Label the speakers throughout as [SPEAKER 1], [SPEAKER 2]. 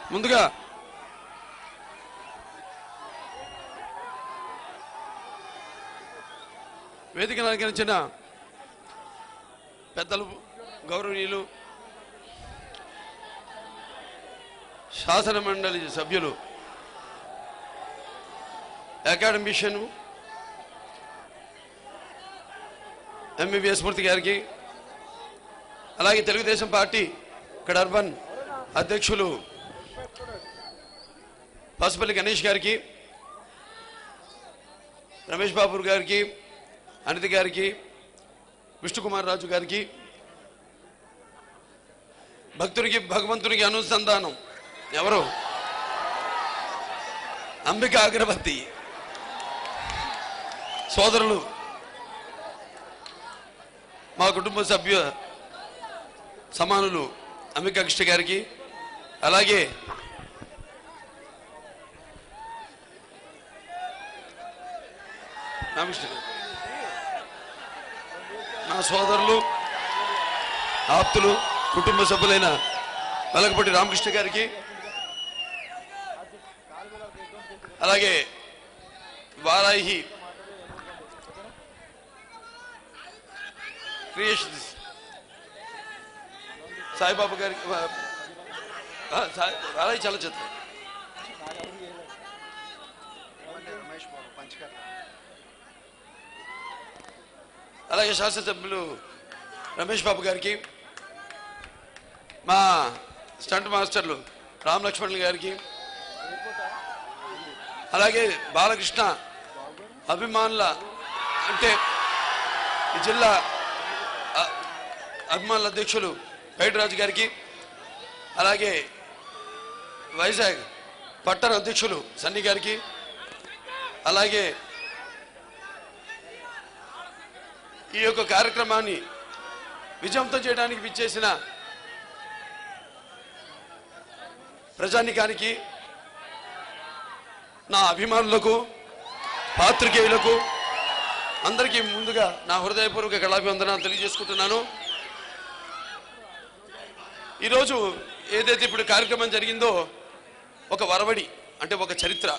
[SPEAKER 1] ముందుగా వేదికను అలంకరించిన పెద్దలు గౌరవనీయులు శాసన మండలి సభ్యులు అకాడమిషియన్ ఎంబీబీఎస్ మూర్తి గారికి అలాగే తెలుగుదేశం పార్టీ ఇక్కడ అర్బన్ అధ్యక్షులు పసుపల్లి గణేష్ గారికి రమేష్ బాబు గారికి అనిత గారికి విష్ణుకుమార్ రాజు గారికి భక్తునికి భగవంతునికి అనుసంధానం ఎవరు అంబిక అగరబత్తి సోదరులు మా కుటుంబ సభ్య సమానులు అంబికా కృష్ణ గారికి అలాగే రామకృష్ణ గారు. నా సోదరులు ఆప్తులు కుటుంబ సభ్యులైన వెలగపట్టి రామకృష్ణ గారికి అలాగే వారాహి క్రియేషన్స్ సాయిబాబా గారికి ఆ, సాయి వారాహి చలచిత్రం అలాగే శాసనసభ్యులు రమేష్ బాబు గారికి మా స్టంట్ మాస్టర్లు రామ్ లక్ష్మణులు గారికి అలాగే బాలకృష్ణ అభిమానుల అంటే ఈ జిల్లా అ- అభిమానుల అధ్యక్షులు పైడిరాజు గారికి అలాగే వైజాగ్ పట్టణ అధ్యక్షులు సన్నీ గారికి అలాగే ఈ యొక్క కార్యక్రమాన్ని విజయవంతం చేయడానికి విచ్చేసిన ప్రజానికానికి నా అభిమానులకు పాత్రికేయులకు అందరికీ ముందుగా నా హృదయపూర్వక కళాభివందనాలు తెలియజేసుకుంటున్నాను ఈరోజు ఏదైతే ఇప్పుడు కార్యక్రమం జరిగిందో ఒక వరవడి అంటే ఒక చరిత్ర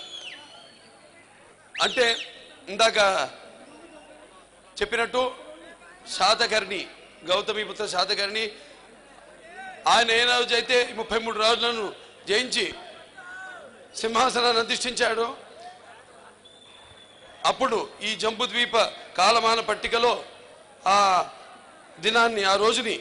[SPEAKER 1] అంటే ఇందాక చెప్పినట్టు శాతకర్ణి గౌతమి పుత్ర శాతకర్ణి ఆయన ఏ రోజు అయితే ముప్పై మూడు రోజులను జయించి సింహాసనాన్ని అధిష్ఠించాడు అప్పుడు ఈ జంబుద్వీప కాలమాన పట్టికలో ఆ దినాన్ని ఆ రోజుని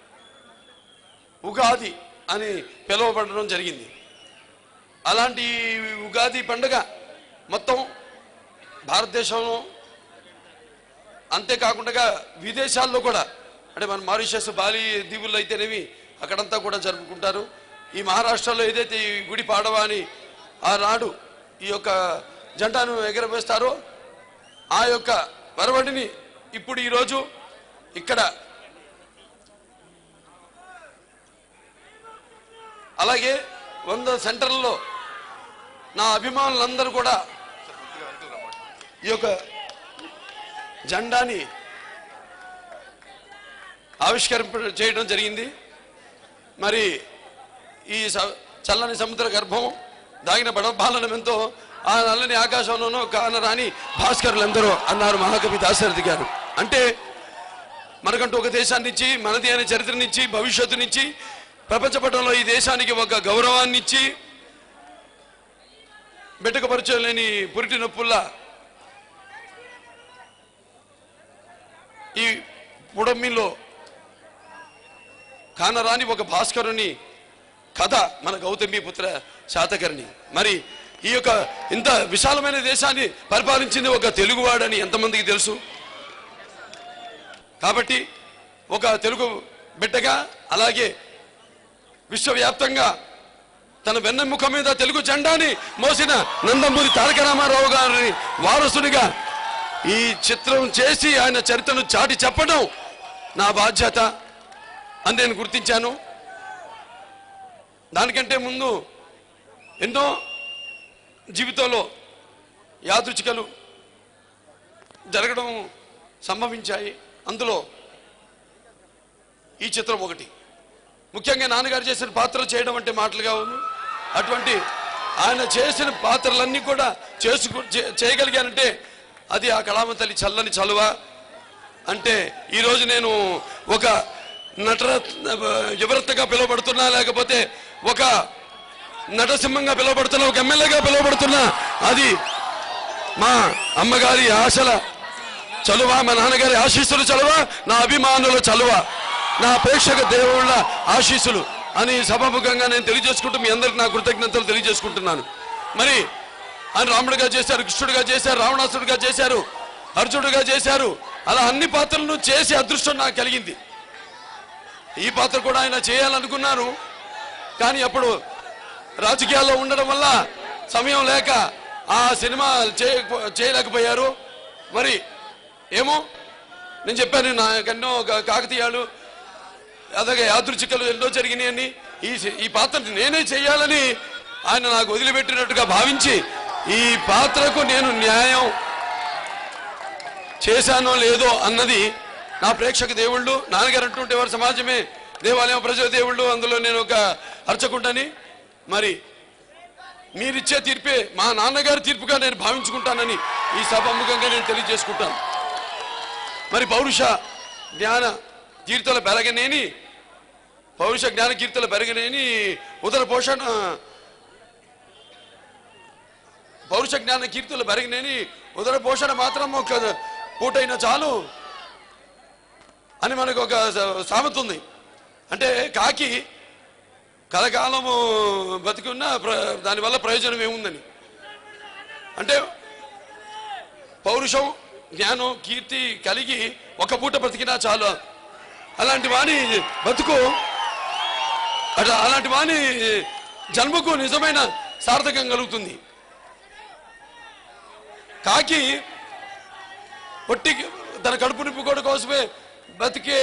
[SPEAKER 1] ఉగాది అని పిలువబడడం జరిగింది అలాంటి ఈ ఉగాది పండుగ మొత్తం భారతదేశంలో అంతేకాకుండా విదేశాల్లో కూడా అంటే మన మారిషస్ బాలి దీవుల్లో అయితేనేవి అక్కడంతా కూడా జరుపుకుంటారు ఈ మహారాష్ట్రలో ఏదైతే ఈ గుడి పాడవా అని ఆనాడు ఈ యొక్క జెండాను ఎగరవేస్తారో ఆ యొక్క వరవడిని ఇప్పుడు ఈరోజు ఇక్కడ అలాగే వంద సెంటర్లలో నా అభిమానులందరూ కూడా ఈ యొక్క జెండాని ఆవిష్కరింప చేయడం జరిగింది మరి ఈ స- చల్లని సముద్ర గర్భం దాగిన బడబాలనమెంతో ఆ నల్లని ఆకాశంలోనూ కానరాని భాస్కరులందరూ అన్నారు మహాకవి దాశరథి గారు అంటే మనకంటూ ఒక దేశాన్ని ఇచ్చి మనది అనే చరిత్రనిచ్చి భవిష్యత్తునిచ్చి ప్రపంచ పటంలో ఈ దేశానికి ఒక గౌరవాన్ని ఇచ్చి బెట్టకపరచలేని పురిటి నొప్పుల్లా ఈ పుడమ్మిలో కానరాని ఒక భాస్కరుని కథ మన గౌతమి పుత్ర శాతకర్ణి మరి ఈ యొక్క ఇంత విశాలమైన దేశాన్ని పరిపాలించింది ఒక తెలుగువాడని ఎంతమందికి తెలుసు కాబట్టి ఒక తెలుగు బిడ్డగా అలాగే విశ్వవ్యాప్తంగా తన వెన్నెముక మీద తెలుగు జెండాని మోసిన నందమూరి తారక రామారావు గారిని వారసునిగా ఈ చిత్రం చేసి ఆయన చరిత్రను చాటి చెప్పడం నా బాధ్యత అని నేను గుర్తించాను దానికంటే ముందు ఎన్నో జీవితంలో యాదృచ్ఛికలు జరగడం సంభవించాయి అందులో ఈ చిత్రం ఒకటి ముఖ్యంగా నాన్నగారు చేసిన పాత్ర చేయడం అంటే మాటలుగా ఉంది అటువంటి ఆయన చేసిన పాత్రలన్నీ కూడా చేసుకు చే- చేయగలిగానంటే అది ఆ కళామ తల్లి చల్లని చలువ అంటే ఈరోజు నేను ఒక నటరత్న యువరత్నగా పిలువబడుతున్నా లేకపోతే ఒక నటసింహంగా పిలువబడుతున్నా ఒక ఎమ్మెల్యేగా పిలువబడుతున్నా అది మా అమ్మగారి ఆశల చలువ మా నాన్నగారి ఆశీస్సులు చలువ నా అభిమానుల చలువ నా ప్రేక్షక దేవుళ్ళ ఆశీస్సులు అని సభాముఖంగా నేను తెలియజేసుకుంటూ మీ అందరికి నా కృతజ్ఞతలు తెలియజేసుకుంటున్నాను మరి ఆయన రాముడిగా చేశారు కృష్ణుడిగా చేశారు రావణాసుడిగా చేశారు అర్జునుడిగా చేశారు అలా అన్ని పాత్రలను చేసే అదృష్టం నాకు కలిగింది ఈ పాత్ర కూడా ఆయన చేయాలనుకున్నారు కానీ అప్పుడు రాజకీయాల్లో ఉండడం వల్ల సమయం లేక ఆ సినిమా చేయకపో- చేయలేకపోయారు మరి ఏమో నేను చెప్పాను నాకెన్నో కా- కాకతీయాలు అలాగే యాదృచ్ఛికలు ఎన్నో జరిగినాయని ఈ సి- ఈ పాత్ర నేనే చేయాలని ఆయన నాకు వదిలిపెట్టినట్టుగా భావించి ఈ పాత్రకు నేను న్యాయం చేశానో లేదో అన్నది నా ప్రేక్షక దేవుళ్ళు నాన్నగారు అంటుంటే వారి సమాజమే దేవాలయం ప్రజల దేవుళ్ళు అందులో నేను ఒక అర్చకుంటని మరి మీరిచ్చే తీర్పే మా నాన్నగారి తీర్పుగా నేను భావించుకుంటానని ఈ సభముఖంగా నేను తెలియజేసుకుంటాను మరి పౌరుష జ్ఞాన కీర్తల పెరగనేని పౌరుష జ్ఞాన కీర్తల పెరగనేని ఉదర పోషణ పౌరుష జ్ఞాన కీర్తులు పెరగనేని ఉదర పోషణ మాత్రం ఒక పూటైన చాలు అని మనకు ఒక స- సామెత ఉంది అంటే కాకి కలకాలము బతికి ఉన్న ప్ర- దానివల్ల ప్రయోజనం ఏముందని అంటే పౌరుషం జ్ఞానం కీర్తి కలిగి ఒక పూట బతికినా చాలు అలాంటి వాణి బతుకు అట్లా అలాంటి వాణి జన్మకు నిజమైన సార్థకం కలుగుతుంది కాకి పొట్టి తన కడుపు నింపుకోవడం కోసమే బతికే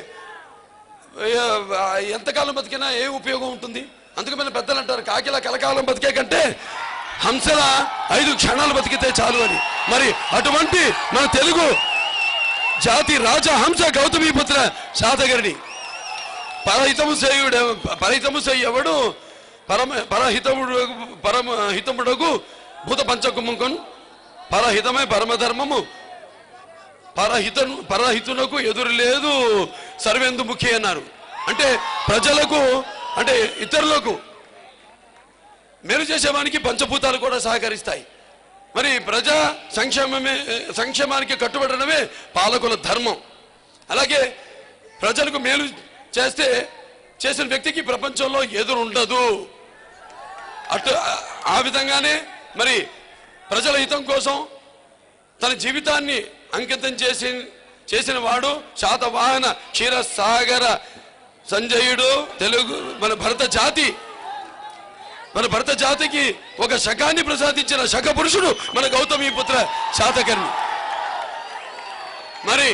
[SPEAKER 1] ఏ- ఎంతకాలం బతికినా ఏ ఉపయోగం ఉంటుంది అందుకే మన పెద్దలు అంటారు కాకిలా కలకాలం బతికే కంటే హంసల ఐదు క్షణాలు బతికితే చాలు అని మరి అటువంటి మన తెలుగు జాతి రాజా హంస గౌతమీపుత్ర శాతగరిని పరహితము చేయుడు పరహితము చేయవడు పరమ పరహితముడు పరమ హితముడగు భూత పంచకుముఖం పరహితమే పరమధర్మము పరహితను పరహితునకు ఎదురు లేదు సర్వేందు ముఖి అన్నారు అంటే ప్రజలకు అంటే ఇతరులకు మేలు చేసేవానికి పంచభూతాలు కూడా సహకరిస్తాయి మరి ప్రజా సంక్షేమమే సంక్షేమానికి కట్టుబడడమే పాలకుల ధర్మం అలాగే ప్రజలకు మేలు చేస్తే చేసిన వ్యక్తికి ప్రపంచంలో ఎదురు ఉండదు అటు ఆ విధంగానే మరి ప్రజల హితం కోసం తన జీవితాన్ని అంకితం చేసి చేసిన వాడు శాతవాహన క్షీరసాగర సంజయుడు తెలుగు మన భరత జాతి మన భరత జాతికి ఒక శకాన్ని ప్రసాదించిన శక పురుషుడు మన గౌతమి పుత్ర శాతకర్ణి మరి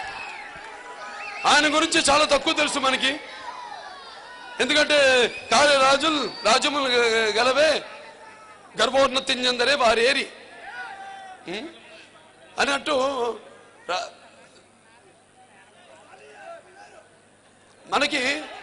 [SPEAKER 1] ఆయన గురించి చాలా తక్కువ తెలుసు మనకి ఎందుకంటే కాళ రాజులు రాజ్యములు గ- గలవే గర్భోన్నతింజందరే వారేరి ఉం? అన్నట్టు రా- మనకి